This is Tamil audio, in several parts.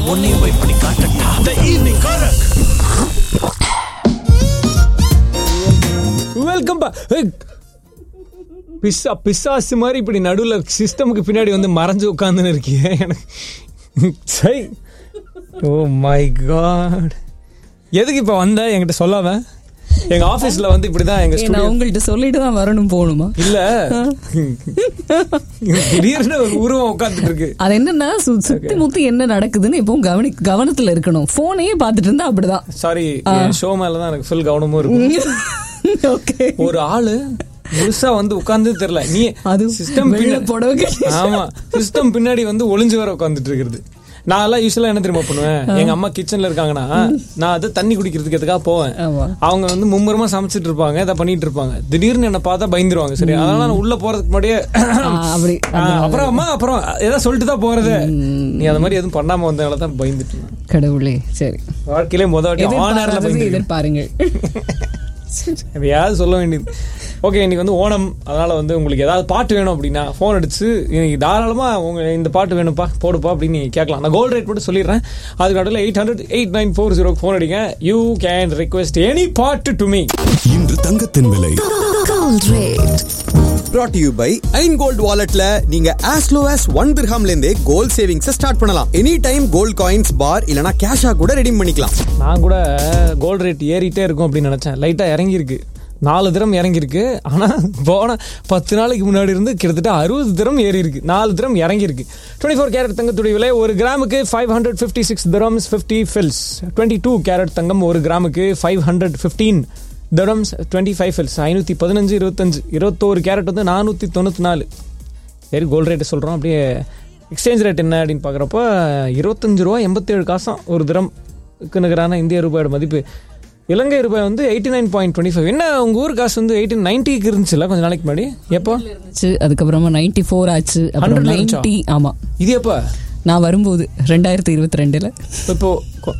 உன்னையும் போய் பண்ணி காட்டட்டா த ஈவினிங் காரக் வெல்கம் பா பிஸ்ஸா பிசாசு மாதிரி இப்படி நடுவில் சிஸ்டமுக்கு பின்னாடி வந்து மறைஞ்சு உட்காந்துன்னு இருக்கியே எனக்கு சை ஓ மை காட் எதுக்கு இப்போ வந்த என்கிட்ட சொல்லாம எங்க ஆபீஸ்ல வந்து இப்படிதான் எங்க நான் ஸ்டுடியோ உங்கள்ட்ட சொல்லிட்டு தான் வரணும் போகணுமா இல்ல திடீர்னு ஒரு உருவம் உட்காந்துட்டு இருக்கு அது என்னன்னா சு- சுத்தி முத்தி என்ன நடக்குதுன்னு எப்பவும் கவனி கவனத்துல இருக்கணும் போனையே பார்த்துட்டு இருந்தா அப்படிதான் சாரி ஷோ மேலதான் எனக்கு ஃபுல் கவனமும் இருக்கும் ஓகே ஒரு ஆளு முழுசா வந்து உட்கார்ந்து தெரியல நீ அது சிஸ்டம் வெள்ளை புடவை கட்டி- ஆமா சிஸ்டம் பின்னாடி வந்து ஒளிஞ்சு வர உட்காந்துட்டு இருக்கிறது நான் எல்லாம் யூஸ்வலா என்ன தெரியுமா பண்ணுவேன் எங்க அம்மா கிச்சன்ல இருக்காங்கன்னா நான் அது தண்ணி குடிக்கிறதுக்கு எதுக்காக போவேன் ஆமா. அவங்க வந்து மும்முரமா சமைச்சிட்டு இருப்பாங்க இதை பண்ணிட்டு இருப்பாங்க திடீர்னு என்ன பார்த்தா பயந்துருவாங்க சரி அதனால நான் உள்ள போறதுக்கு முன்னாடியே ஆ, அப்படி ஆ, அப்புறம் அம்மா அப்புறம் ஏதாவது சொல்லிட்டு தான் போறது நீ அந்த மாதிரி எதுவும் பண்ணாம வந்தனால தான் பயந்துட்டு இருந்தேன். கடவுளே சரி வாழ்க்கையிலே முத வாட்டி ஆனர்ல எதிர்பாராதது பயந்து எதிர்பாருங்கள் எதையாவது சொல்ல வேண்டியது ஓகே இன்னைக்கு வந்து ஓணம் அதனால வந்து உங்களுக்கு ஏதாவது பாட்டு வேணும் அப்படின்னா ஃபோன் அடிச்சு இன்னைக்கு தாராளமா உங்க இந்த பாட்டு வேணும்ப்பா போடுப்பா அப்படின்னு நீங்க கேட்கலாம் நான் கோல்ட் ரேட் மட்டும் சொல்லிடுறேன் அதுக்கு நடுவில் eight hundred eight nine four zero phone அடிங்க யூ கேன் ரிக்வெஸ்ட் எனி பாட்டு டு மீ இன்று தங்கத்தின் விலை Gold rate. brought to you by ஐன் கோல்ட் வாலெட்ல நீங்க as low as ஒன் திர்ஹாம்ல இருந்தே கோல்ட் சேவிங்ஸ் ஸ்டார்ட் பண்ணலாம் any time gold coins bar இல்லனா கேஷா கூட ரெடீம் பண்ணிக்கலாம் நான் கூட கோல்ட் ரேட் ஏறிட்டே இருக்கும் அப்படின்னு நினைச்சேன் லைட்டா இறங்கியிருக்கு நாலு திரம் இறங்கியிருக்கு ஆனா போன பத்து நாளைக்கு முன்னாடி இருந்து கிட்டத்தட்ட அறுபது திரம் ஏறி இருக்கு நாலு திரம் இறங்கியிருக்கு டுவெண்ட்டி ஃபோர் கேரட் தங்கத்துடைய விலை ஒரு கிராமுக்கு five hundred fifty six dirhams fifty fils twenty two carat தங்கம் ஒரு கிராமுக்கு five hundred fifteen dirhams twenty five fils ஐநூற்றி பதினஞ்சு இருபத்தஞ்சு இருபத்தோரு கேரட் வந்து நானூற்றி தொண்ணூற்றி நாலு சரி கோல்டு ரேட்டு சொல்கிறோம் அப்படியே எக்ஸ்சேஞ்ச் ரேட் என்ன அப்படின்னு பார்க்குறப்ப இருபத்தஞ்சு ரூபா எண்பத்தேழு காசாம் ஒரு திரம் நிகரான இந்திய ரூபாயோட மதிப்பு இலங்கை ரூபாய் வந்து eighty nine point twenty five என்ன உங்கள் ஊர் காசு வந்து எயிட்டீன் நைன்ட்டிக்கு இருந்துச்சுல்ல கொஞ்ச நாளைக்கு முன்னாடி எப்போ இருந்துச்சு அதுக்கப்புறமா நைன்டி ஃபோர் ஆச்சு அப்புறம் 100 இருந்துச்சா? நைன்டி ஆமா இது எப்போ நான் வரும்போது ரெண்டாயிரத்தி இருபத்தி ரெண்டுல இப்போ கொ-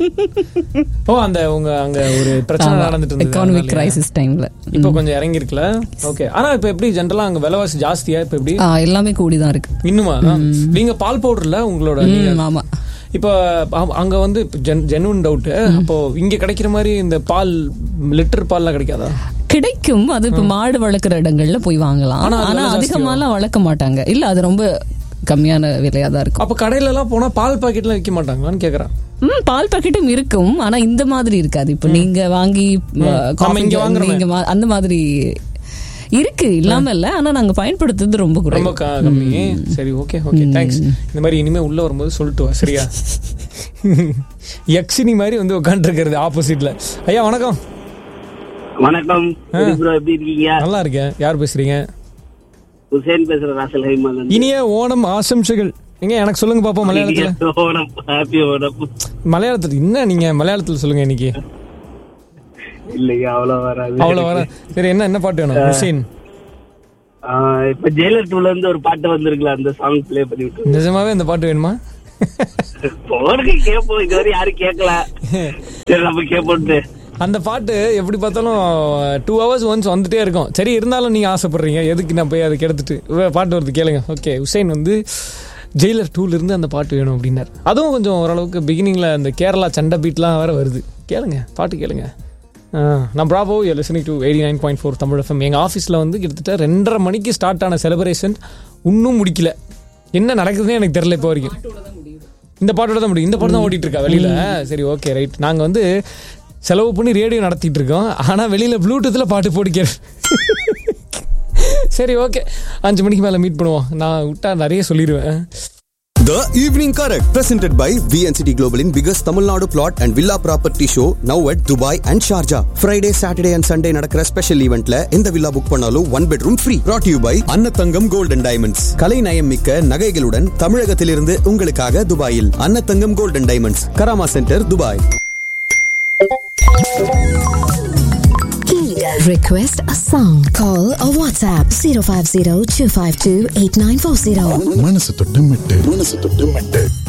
ஓ அந்த உங்க அங்க ஒரு பிரச்சனை நடந்துட்டு இருந்தது எக்கானமிக் அதனாலயா? கிரைசிஸ் டைம்ல இப்போ கொஞ்சம் இறங்கி இருக்குல்ல ஓகே ஆனா இப்போ எப்படி ஜென்ரலா அங்க விலைவாசி ஜாஸ்தியா இப்போ எப்படி எல்லாமே கூடிதான் இருக்கு இன்னுமா நீங்க பால் பவுடர்ல உங்களோட நீங்க ம், ஆமா இப்போ அ- அங்க வந்து ஜெனுவன் டவுட் அப்போ இங்க கிடைக்கிற மாதிரி இந்த பால் லிட்டர் பால்லாம் கிடைக்காதா கிடைக்கும் அது இப்ப மாடு வளர்க்குற இடங்கள்ல போய் வாங்கலாம் ஆனா அது ஆனா விலை அதிகமாலாம் வளர்க்க மாட்டாங்க இல்ல அது ரொம்ப கம்மியான விலையா தான் இருக்கும் அப்ப கடையில எல்லாம் போனா பால் பாக்கெட்லாம் விற்க மாட்டாங்களான்னு கேக்குறேன் ம் பால் பாக்கெட்டும் இருக்கும் ஆனா இந்த மாதிரி இருக்காது இப்ப நீங்க வாங்கி அஹ், நம்ம coffee இங்க jar, வாங்குறோமே. நீங்க வா- அந்த மாதிரி இருக்கு இல்லாம இல்ல ஆனா நாங்க பயன்படுத்துறது ரொம்ப குறைவு ரொம்ப க- கம்மி சரி ஓகே ஓகே தேங்க்ஸ் இந்த மாதிரி இனிமே உள்ள வரும்போது சொல்லிட்டு வா சரியா யக்ஷினி மாதிரி வந்து உட்காந்துருக்கிறது ஆப்போசிட்ல ஐயா வணக்கம் வணக்கம் எப்படி bro, எப்படி இருக்கீங்க நல்லா இருக்கேன் யார் பேசுறீங்க ஹுசேன் பேசுறேன் ராசல் ஹைமான் இனிய ஓணம் ஆசம்சைகள் எங்க எனக்கு சொல்லுங்க பாப்போம் மலையாளத்துல ஓணம் ஹாப்பி ஓணம் மலையாளத்துல என்ன நீங்க மலையாளத்துல சொல்லுங்க இன்னைக்கு இல்லைங்க அவ்வளவு வராது அவ்வளவு வர சரி என்ன என்ன பாட்டு வேணும் ஹுசைன் ஆஹ் இப்ப ஜெயிலர் டூல இருந்து ஒரு பாட்டு வந்திருக்குல்ல அந்த சாங் ப்ளே பண்ணி விட்டு நிஜமாவே இந்த பாட்டு வேணுமா போனுக்கு கேட்போம் இதுவரை யாரும் கேட்கல சரி நம்ம கேட்போம்ட்டு அந்த பாட்டு எப்படி பார்த்தாலும் டூ ஹவர்ஸ் ஒன்ஸ் வந்துட்டே இருக்கும் சரி இருந்தாலும் நீங்க ஆசைப்படுறீங்க எதுக்கு நான் போய் அதுக்கு எடுத்துட்டு வே- பாட்டு வருது கேளுங்க ஓகே உசைன் வந்து ஜெயிலர் டூல இருந்து அந்த பாட்டு வேணும் அப்படின்னாரு அதுவும் கொஞ்சம் ஓரளவுக்கு பிகினிங்ல அந்த கேரளா சண்டை பீட்லாம் வேற வருது கேளுங்க பாட்டு கேளுங்க ஆ, நான் ப்ராபோ you listening to eighty nine point four Tamil FM எங்கள் ஆஃபீஸில் வந்து கிட்டத்தட்ட ரெண்டரை மணிக்கு ஸ்டார்ட் ஆன செலிப்ரேஷன் இன்னும் முடிக்கல என்ன நடக்குதுன்னே எனக்கு தெரியல இப்போ வரைக்கும் இந்த பாட்டோட தான் முடியும் இந்த பாட்டு தான் ஓடிட்டு இருக்கா வெளியில சரி ஓகே ரைட் நாங்க வந்து செலவு பண்ணி ரேடியோ நடத்திட்டு இருக்கோம் ஆனா வெளியில ப்ளூடூத்ல பாட்டு போடிக்கிற சரி ஓகே அஞ்சு மணிக்கு மேல மீட் பண்ணுவோம் நான் விட்டா நிறைய சொல்லிடுவேன் The Evening Correct presented by VNCT Global in biggest Tamil Nadu plot and villa property show now at Dubai and Sharjah. Friday, Saturday and Sunday நடக்கிற ஸ்பெஷல் ஈவெண்ட்ல எந்த வில்லா புக் பண்ணாலும் one bedroom free brought to you by Annathangam gold and diamonds கலை நயம் மிக்க நகைகளுடன் தமிழகத்திலிருந்து உங்களுக்காக துபாயில் Annathangam gold and diamonds Karama centre Dubai Request a song. Call or WhatsApp 050 252 8940. மனசு தொட்டு மெட்டு மனசு தொட்டு மெட்டு